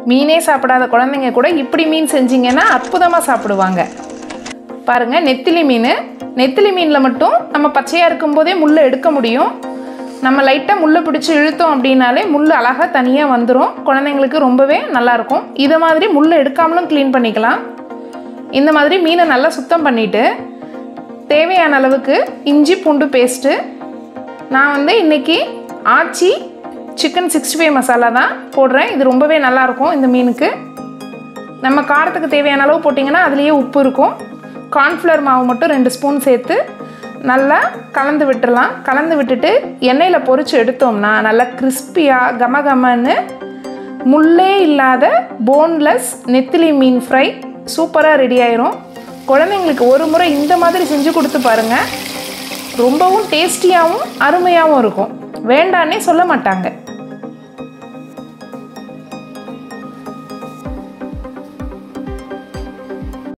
மீனே சாப்பிடாத குழந்தைங்க கூட இப்படி மீன் செஞ்சீங்கன்னா அற்புதமாக சாப்பிடுவாங்க பாருங்கள் நெத்திலி மீன் நெத்திலி மீனில் மட்டும் நம்ம பச்சையாக இருக்கும்போதே முள்ளை எடுக்க முடியும் நம்ம லைட்டாக முள்ளை பிடிச்சி இழுத்தோம் அப்படின்னாலே முள் அழகாக தனியாக வந்துடும் குழந்தைங்களுக்கு ரொம்பவே நல்லாயிருக்கும் இதை மாதிரி முள்ளை எடுக்காமலும் க்ளீன் பண்ணிக்கலாம் இந்த மாதிரி மீனை நல்லா சுத்தம் பண்ணிவிட்டு தேவையான அளவுக்கு இஞ்சி பூண்டு பேஸ்ட்டு நான் வந்து இன்றைக்கி Aachi chicken sixty five masala தான் போடுறேன் இது ரொம்பவே நல்லாயிருக்கும் இந்த மீனுக்கு நம்ம காரத்துக்கு தேவையான அளவு போட்டிங்கன்னா அதுலேயே உப்பு இருக்கும் கார்ன்ஃப்ளவர் மாவு மட்டும் ரெண்டு ஸ்பூன் சேர்த்து நல்லா கலந்து விட்டுறலாம் கலந்து விட்டுட்டு எண்ணெயில் பொரிச்சு எடுத்தோம்னா நல்லா கிறிஸ்பியாக கமகமன்னு முள்ளே இல்லாத போன்லெஸ் நெத்திலி மீன் ஃப்ரை சூப்பராக ரெடி ஆயிரும் குழந்தைங்களுக்கு ஒரு முறை இந்த மாதிரி செஞ்சு கொடுத்து பாருங்கள் ரொம்பவும் டேஸ்டியாகவும் அருமையாகவும் இருக்கும் வேண்டான்னே சொல்ல மாட்டாங்க